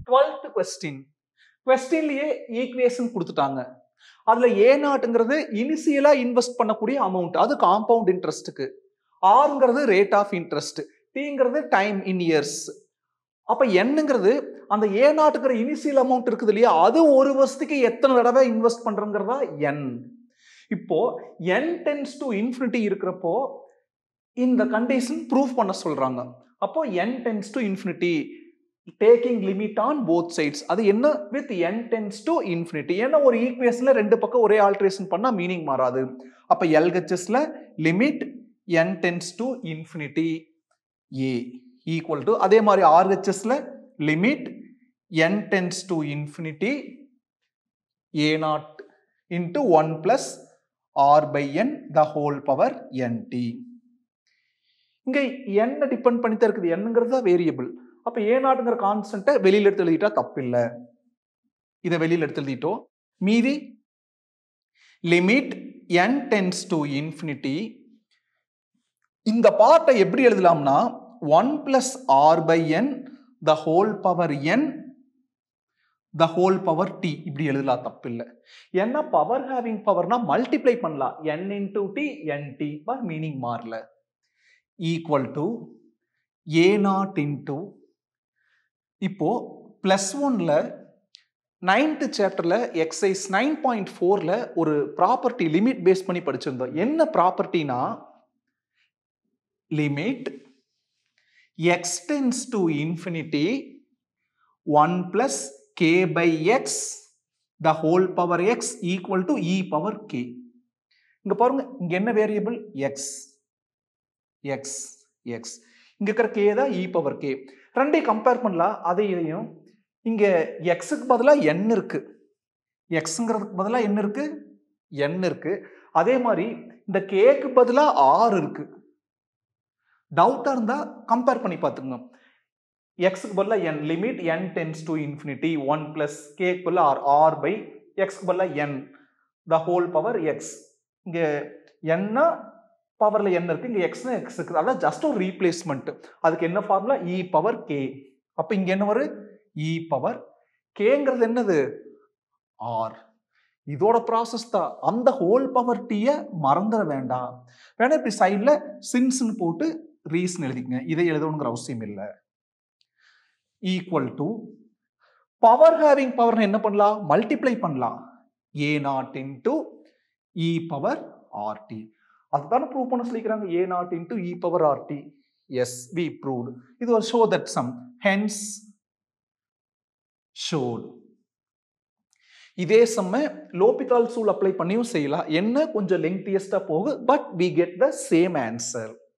twelfth question கொஸ்டின்லயே equation கொடுத்துட்டாங்க அதுல ஏ நாட்டுங்கிறது இனிஷியலா இன்வெஸ்ட் பண்ணக்கூடிய அமௌண்ட் அது காம்பவுண்ட் இன்ட்ரெஸ்ட்டுக்கு ஆர்ங்கிறது ரேட் ஆஃப் இன்ட்ரெஸ்ட் டிங்கிறது டைம் இன் இயர்ஸ் அப்ப என்னங்கிறது அந்த ஏ நாட்டுங்கிற இனிஷியல் அமௌண்ட் இருக்குது இல்லையா அது ஒரு வருஷத்துக்கு எத்தனை தடவை இன்வெஸ்ட் பண்றங்கிறதா என் இப்போ என் டென்ஸ் டு இன்ஃபினிட்டி இருக்கிறப்போ இந்த கண்டிஷன் ப்ரூவ் பண்ண சொல்றாங்க அப்போ n tends to infinity taking limit on both sides அது என்ன with n tends to infinity ஏன்னா ஒரு ஈக்குவேஷன்ல ரெண்டு பக்கம் ஒரே ஆல்ட்ரேஷன் பண்ணா மீனிங் மாறாது அப்ப எல்ஹெச்எஸ்ல limit n tends to infinity a equal to அதே மாதிரி ஆர்ஹெச்எஸ்ல limit n tends to infinity a naught into one plus r by n the whole power n t இங்க என்ன டிபெண்ட் பண்ணி தான் இருக்குது என்னங்கிறது தான் வேரியபிள் அப்ப ஏ நாட்டுங்கிற கான்ஸ்டன்ட்டை வெளியில எடுத்து எழுதிட்டா தப்பு இல்லை இதை வெளியில எடுத்து எழுதிட்டோம் மீதி limit n tends to infinity இந்த பார்ட்டை எப்படி எழுதலாம்னா one plus r by n the whole power n the whole power t இப்படி எழுதலாம் தப்பு இல்லை ஏன்னா பவர் ஹேவிங் பவர்னா மல்டிப்ளை பண்ணலாம் n into t n t meaning மாறல equal to a naught into இப்போ பிளஸ் ஒன்ல நைன்த் சாப்டர்ல எக்ஸைஸ் நைன் பாயிண்ட் ஃபோர்ல ஒரு ப்ராப்பர்ட்டி லிமிட் பேஸ் பண்ணி படிச்சிருந்தோம் என்ன ப்ராப்பர்ட்டினா limit x tends to infinity one plus k by x the whole power x equal to e power k இங்க பாருங்க இங்க என்ன வேரியபிள் எக்ஸ் எக்ஸ் எக்ஸ் இங்க இருக்கிற கே தான் இ பவர் கே ரெண்டையும் கம்பேர் பண்ணலாம் அதை இதையும் இங்க எக்ஸுக்கு பதிலாக என் இருக்கு எக்ஸுங்கிறதுக்கு பதிலாக என்ன இருக்கு என் இருக்கு அதே மாதிரி இந்த கேக்கு பதிலாக ஆர் இருக்கு டவுட்டா இருந்தா கம்பேர் பண்ணி பார்த்துக்கோங்க எக்ஸுக்கு பதிலாக n limit n tends to infinity one plus கேக்கு பதிலாக ஆர் ஆர் பை எக்ஸ்க்கு பதிலாக n the whole power x இங்கே என்ன பவர்ல என்ன இருக்கு இங்க எக்ஸ் எக்ஸ் இருக்குது அதான் ஜஸ்ட் ஒரு ரீப்ளேஸ்மெண்ட் அதுக்கு என்ன ஃபார்முலா இ பவர் கே அப்ப இங்க என்ன வரும் இ பவர் கேங்கிறது என்னது ஆர் இதோட ப்ராசஸ் தான் அந்த ஹோல் பவர் டீய மறந்துட வேண்டாம் வேணா இப்படி சைட்ல சின்ஸ்னு போட்டு ரீசன் எழுதிக்கங்க இதை எழுதணுங்கிற அவசியம் இல்லை equal to power having power என்ன பண்ணலாம் மல்டிப்ளை பண்ணலாம் a naught into e power r t அதுதானே ப்ரூவ் பண்ண சொல்லிக்கிறாங்க a naught into e power r t as we proved இது ஒரு show that some hence showed இதே செம்ம லோபிதால் சூல் அப்ளை பண்ணியும் செய்யலாம் என்ன கொஞ்சம் லெங்க்தியஸ்டா போகுது but we get the same answer